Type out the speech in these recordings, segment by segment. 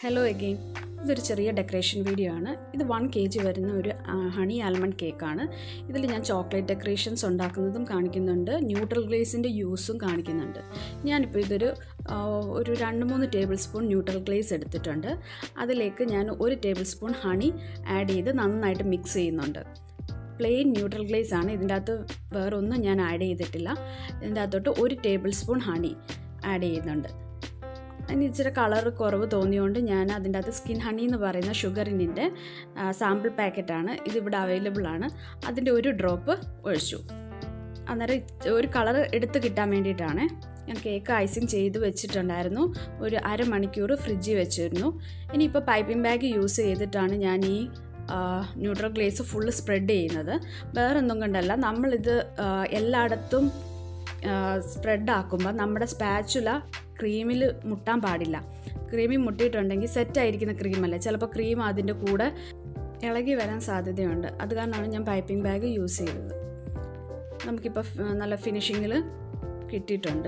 hello again ഇതൊരു ചെറിയ decoration video ആണ് ഇത് വൺ കെ ജി വരുന്ന ഒരു ഹണി ആൽമണ്ട് കേക്കാണ് ഇതിൽ ഞാൻ ചോക്ലേറ്റ് ഡെക്കറേഷൻസ് ഉണ്ടാക്കുന്നതും കാണിക്കുന്നുണ്ട് ന്യൂട്രൽ ഗ്ലേസിൻ്റെ യൂസും കാണിക്കുന്നുണ്ട് ഞാനിപ്പോൾ ഇതൊരു ആ, ഒരു രണ്ട് മൂന്ന് ടേബിൾ സ്പൂൺ ന്യൂട്രൽ ഗ്ലേസ് എടുത്തിട്ടുണ്ട് അതിലേക്ക് ഞാൻ ഒരു ടേബിൾ സ്പൂൺ ഹണി ആഡ് ചെയ്ത് നന്നായിട്ട് മിക്സ് ചെയ്യുന്നുണ്ട് പ്ലെയിൻ ന്യൂട്രൽ ഗ്ലേസ് ആണ് ഇതിൻ്റെ അകത്ത് വേറൊന്നും ഞാൻ ആഡ് ചെയ്തിട്ടില്ല ഇതിൻ്റെ അകത്തോട്ട് ഒരു ടേബിൾ സ്പൂൺ ഹണി ആഡ് ചെയ്യുന്നുണ്ട് അതിന് ഇച്ചിരി കളർ കുറവ് തോന്നിയുകൊണ്ട് ഞാൻ അതിൻ്റെ അകത്ത് സ്കിൻ ഹണി എന്ന് പറയുന്ന ഷുഗറിൻ്റെ സാമ്പിൾ പാക്കറ്റാണ് ഇതിവിടെ അവൈലബിൾ ആണ് അതിൻ്റെ ഒരു ഡ്രോപ്പ് ഒഴിച്ചു അന്നേരം ഇത് ഒരു കളർ എടുത്ത് കിട്ടാൻ വേണ്ടിയിട്ടാണ് ഞാൻ കേക്ക് ഐസിങ് ചെയ്ത് വെച്ചിട്ടുണ്ടായിരുന്നു ഒരു അരമണിക്കൂർ ഫ്രിഡ്ജിൽ വെച്ചിരുന്നു ഇനിയിപ്പോൾ പൈപ്പിംഗ് ബാഗ് യൂസ് ചെയ്തിട്ടാണ് ഞാൻ ഈ ന്യൂട്രൽ ഗ്ലേസ് ഫുള്ള് സ്പ്രെഡ് ചെയ്യുന്നത് വേറെ ഒന്നും കൊണ്ടല്ല നമ്മളിത് ആ, എല്ലായിടത്തും സ്പ്രെഡ് ആക്കുമ്പോൾ നമ്മുടെ സ്പാച്ചുല ക്രീമിൽ മുട്ടാൻ പാടില്ല ക്രീമിൽ മുട്ടിയിട്ടുണ്ടെങ്കിൽ സെറ്റായിരിക്കുന്ന ക്രീമല്ല ചിലപ്പോൾ ക്രീം അതിൻ്റെ കൂടെ ഇളകി വരാൻ സാധ്യതയുണ്ട് അത് കാരണമാണ് ഞാൻ പൈപ്പിംഗ് ബാഗ് യൂസ് ചെയ്തത് നമുക്കിപ്പോൾ ഫ്- നല്ല ഫിനിഷിങ്ങിൽ കിട്ടിയിട്ടുണ്ട്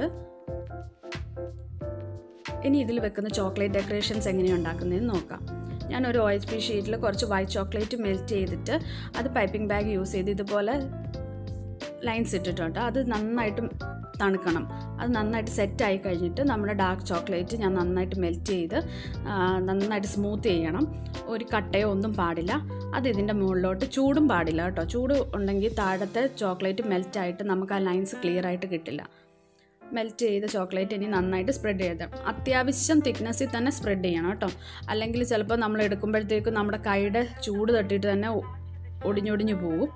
ഇനി ഇതിൽ വെക്കുന്ന ചോക്ലേറ്റ് ഡെക്കറേഷൻസ് എങ്ങനെയാണ് ഉണ്ടാക്കുന്നതെന്ന് നോക്കാം ഞാൻ ഒരു ഒ എച്ച് പി ഷീറ്റിൽ കുറച്ച് വൈറ്റ് ചോക്ലേറ്റ് മെൽറ്റ് ചെയ്തിട്ട് അത് പൈപ്പിംഗ് ബാഗ് യൂസ് ചെയ്ത് ഇതുപോലെ ലൈൻസ് ഇട്ടിട്ടുണ്ട് അത് നന്നായിട്ട് തണുക്കണം അത് നന്നായിട്ട് സെറ്റായി കഴിഞ്ഞിട്ട് നമ്മുടെ ഡാർക്ക് ചോക്ലേറ്റ് ഞാൻ നന്നായിട്ട് മെൽറ്റ് ചെയ്ത് ആ, നന്നായിട്ട് സ്മൂത്ത് ചെയ്യണം ഒരു കട്ടയോ ഒന്നും പാടില്ല അത് ഇതിൻ്റെ മുകളിലോട്ട് ചൂടും പാടില്ല കേട്ടോ ചൂട് ഉണ്ടെങ്കിൽ താഴത്തെ ചോക്ലേറ്റ് മെൽറ്റായിട്ട് നമുക്ക് ആ ലൈൻസ് ക്ലിയർ ആയിട്ട് കിട്ടില്ല മെൽറ്റ് ചെയ്ത ചോക്ലേറ്റ് ഇനി നന്നായിട്ട് സ്പ്രെഡ് ചെയ്ത് അത്യാവശ്യം തിക്നെസ്സിൽ തന്നെ സ്പ്രെഡ് ചെയ്യണം കേട്ടോ അല്ലെങ്കിൽ ചിലപ്പോൾ നമ്മൾ എടുക്കുമ്പോഴത്തേക്കും നമ്മുടെ കൈയുടെ ചൂട് തട്ടിയിട്ട് തന്നെ ഒ- ഒടിഞ്ഞൊടിഞ്ഞു പോകും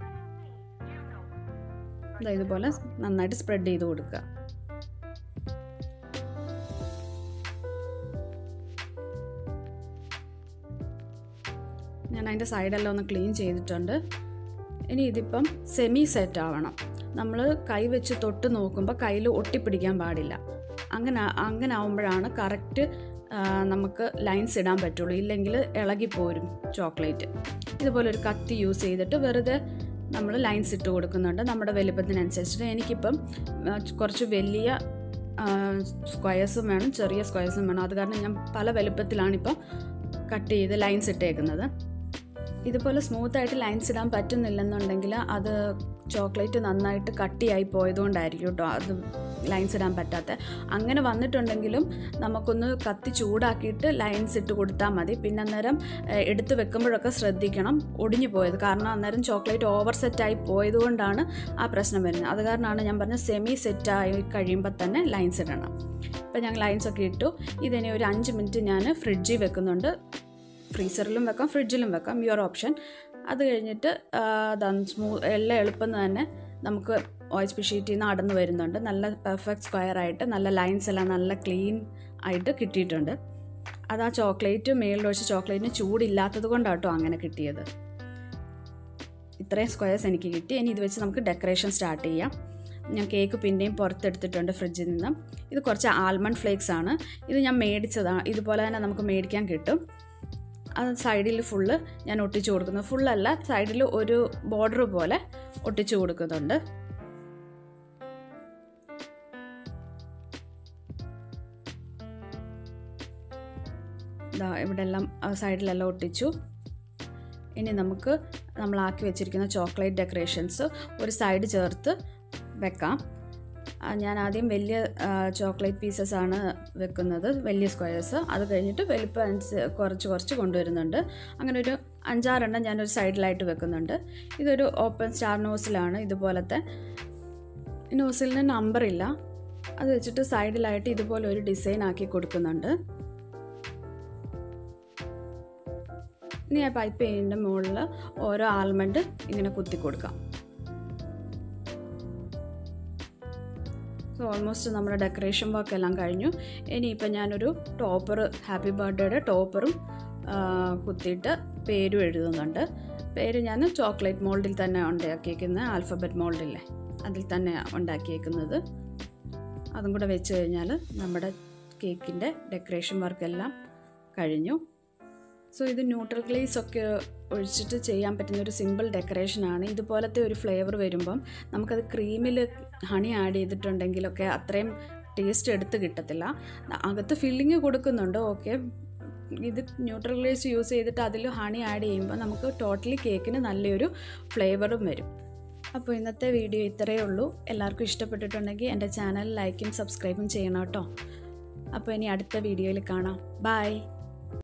ദാ ഇതുപോലെ നന്നായിട്ട് സ്പ്രെഡ് ചെയ്ത് കൊടുക്കുക ഞാൻ അതിൻ്റെ സൈഡെല്ലാം ഒന്ന് ക്ലീൻ ചെയ്തിട്ടുണ്ട് ഇനി ഇതിപ്പം സെമി സെറ്റ് ആവണം നമ്മൾ കൈ വെച്ച് തൊട്ട് നോക്കുമ്പോൾ കയ്യിൽ ഒട്ടിപ്പിടിക്കാൻ പാടില്ല അങ്ങനെ അങ്ങനെ ആവുമ്പോഴാണ് കറക്റ്റ് നമുക്ക് ലൈൻസ് ഇടാൻ പറ്റുള്ളൂ ഇല്ലെങ്കിൽ ഇളകിപ്പോരും ചോക്ലേറ്റ് ഇതുപോലെ ഒരു കത്തി യൂസ് ചെയ്തിട്ട് വെറുതെ നമ്മൾ ലൈൻസ് ഇട്ട് കൊടുക്കുന്നുണ്ട് നമ്മുടെ വലുപ്പത്തിനനുസരിച്ചിട്ട് എനിക്കിപ്പം ആ, കുറച്ച് വലിയ സ്ക്വയേഴ്സും വേണം ചെറിയ സ്ക്വയേഴ്സും വേണം അത് കാരണം ഞാൻ പല വലുപ്പത്തിലാണിപ്പം കട്ട് ചെയ്ത് ലൈൻസ് ഇട്ടേക്കുന്നത് ഇതുപോലെ സ്മൂത്ത് ആയിട്ട് ലൈൻസ് ഇടാൻ പറ്റുന്നില്ലെന്നുണ്ടെങ്കിൽ അത് ചോക്ലേറ്റ് നന്നായിട്ട് കട്ടിയായി പോയതുകൊണ്ടായിരിക്കും കേട്ടോ അത് ലൈൻസ് ഇടാൻ പറ്റാത്ത അങ്ങനെ വന്നിട്ടുണ്ടെങ്കിലും നമുക്കൊന്ന് കത്തി ചൂടാക്കിയിട്ട് ലൈൻസ് ഇട്ട് കൊടുത്താൽ മതി പിന്നെ അന്നേരം ഏഹ്, എടുത്ത് വെക്കുമ്പോഴൊക്കെ ശ്രദ്ധിക്കണം ഒടിഞ്ഞു പോയത് കാരണം അന്നേരം ചോക്ലേറ്റ് ഓവർ സെറ്റായി പോയതുകൊണ്ടാണ് ആ പ്രശ്നം വരുന്നത് അത് കാരണമാണ് ഞാൻ പറഞ്ഞ സെമി സെറ്റായി കഴിയുമ്പോൾ തന്നെ ലൈൻസ് ഇടണം ഇപ്പം ഞാൻ ലൈൻസ് ഒക്കെ ഇട്ടു ഇതിനെ ഒരു അഞ്ച് മിനിറ്റ് ഞാൻ ഫ്രിഡ്ജിൽ വെക്കുന്നുണ്ട് ഫ്രീസറിലും വെക്കാം ഫ്രിഡ്ജിലും വെക്കാം യുവർ ഓപ്ഷൻ അത് കഴിഞ്ഞിട്ട് സ്മൂ എല്ലാം എളുപ്പം തന്നെ നമുക്ക് ഒ എച്ച് പി ഷീറ്റിൽ നിന്ന് അടന്ന് വരുന്നുണ്ട് നല്ല പെർഫെക്റ്റ് സ്ക്വയർ ആയിട്ട് നല്ല ലൈൻസ് എല്ലാം നല്ല ക്ലീൻ ആയിട്ട് കിട്ടിയിട്ടുണ്ട് അത് ആ ചോക്ലേറ്റ് മേളിൽ ഒഴിച്ച് ചോക്ലേറ്റിന് ചൂടില്ലാത്തത് കൊണ്ടാണ് കേട്ടോ അങ്ങനെ കിട്ടിയത് ഇത്രയും സ്ക്വയേഴ്സ് എനിക്ക് കിട്ടി ഇനി ഇത് വെച്ച് നമുക്ക് ഡെക്കറേഷൻ സ്റ്റാർട്ട് ചെയ്യാം ഞാൻ കേക്ക് പിന്നെയും പുറത്തെടുത്തിട്ടുണ്ട് ഫ്രിഡ്ജിൽ നിന്ന് ഇത് കുറച്ച് ആൽമണ്ട് ഫ്ലേക്സ് ആണ് ഇത് ഞാൻ മേടിച്ചതാണ് ഇതുപോലെ തന്നെ നമുക്ക് മേടിക്കാൻ കിട്ടും അത് സൈഡിൽ ഫുള്ള് ഞാൻ ഒട്ടിച്ചു കൊടുക്കുന്നു ഫുള്ളല്ല സൈഡിൽ ഒരു ബോർഡർ പോലെ ഒട്ടിച്ചു കൊടുക്കുന്നുണ്ട് ഇതാ ഇവിടെ എല്ലാം സൈഡിലെല്ലാം ഒട്ടിച്ചു ഇനി നമുക്ക് നമ്മളാക്കി വെച്ചിരിക്കുന്ന ചോക്ലേറ്റ് ഡെക്കറേഷൻസ് ഒരു സൈഡ് ചേർത്ത് വെക്കാം ആ, ഞാൻ ആദ്യം വലിയ ചോക്ലേറ്റ് പീസസ് ആണ് വെക്കുന്നത് വലിയ സ്ക്വയേഴ്സ് അത് കഴിഞ്ഞിട്ട് വലിപ്പം അനുസ- കുറച്ച് കുറച്ച് കൊണ്ടുവരുന്നുണ്ട് അങ്ങനെ ഒരു അഞ്ചാറെണ്ണം ഞാനൊരു സൈഡിലായിട്ട് വെക്കുന്നുണ്ട് ഇതൊരു ഓപ്പൺ സ്റ്റാർ നോസിലാണ് ഇതുപോലത്തെ നോസിലിന് നമ്പറില്ല അത് വെച്ചിട്ട് സൈഡിലായിട്ട് ഇതുപോലെ ഒരു ഡിസൈൻ ആക്കി കൊടുക്കുന്നുണ്ട് ഇനി ആ പൈപ്പ് പെയിൻ്റെ മുകളിൽ ഓരോ ആൽമണ്ട് ഇങ്ങനെ കുത്തി കൊടുക്കാം സോ ഓൾമോസ്റ്റ് നമ്മുടെ ഡെക്കറേഷൻ വർക്ക് എല്ലാം കഴിഞ്ഞു ഇനിയിപ്പോൾ ഞാനൊരു ടോപ്പർ ഹാപ്പി ബർത്ത്ഡേയുടെ ടോപ്പറും കുത്തിയിട്ട് പേരും എഴുതുന്നുണ്ട് പേര് ഞാൻ ചോക്ലേറ്റ് മോൾഡിൽ തന്നെ ഉണ്ടാക്കിയേക്കുന്നത് ആൽഫബറ്റ് മോൾഡില്ലേ അതിൽ തന്നെ ഉണ്ടാക്കിയേക്കുന്നത് അതും കൂടെ വെച്ച് കഴിഞ്ഞാൽ നമ്മുടെ കേക്കിൻ്റെ ഡെക്കറേഷൻ വർക്കെല്ലാം കഴിഞ്ഞു സോ ഇത് ന്യൂട്രൽ ഗ്ലേസ് ഒക്കെ ഒഴിച്ചിട്ട് ചെയ്യാൻ പറ്റുന്ന ഒരു സിമ്പിൾ ഡെക്കറേഷനാണ് ഇതുപോലത്തെ ഒരു ഫ്ലേവർ വരുമ്പം നമുക്കത് ക്രീമിൽ ഹണി ആഡ് ചെയ്തിട്ടുണ്ടെങ്കിലൊക്കെ അത്രയും ടേസ്റ്റ് എടുത്ത് കിട്ടത്തില്ല അകത്ത് ഫില്ലിങ് കൊടുക്കുന്നുണ്ട് ഓക്കെ ഇത് ന്യൂട്രലൈസ് യൂസ് ചെയ്തിട്ട് അതിൽ ഹണി ആഡ് ചെയ്യുമ്പോൾ നമുക്ക് ടോട്ടലി കേക്കിന് നല്ലൊരു ഫ്ലേവറും വരും അപ്പോൾ ഇന്നത്തെ വീഡിയോ ഇത്രയേ ഉള്ളൂ എല്ലാവർക്കും ഇഷ്ടപ്പെട്ടിട്ടുണ്ടെങ്കിൽ എൻ്റെ ചാനൽ ലൈക്കും സബ്സ്ക്രൈബും ചെയ്യണം കേട്ടോ അപ്പോൾ ഇനി അടുത്ത വീഡിയോയിൽ കാണാം ബൈ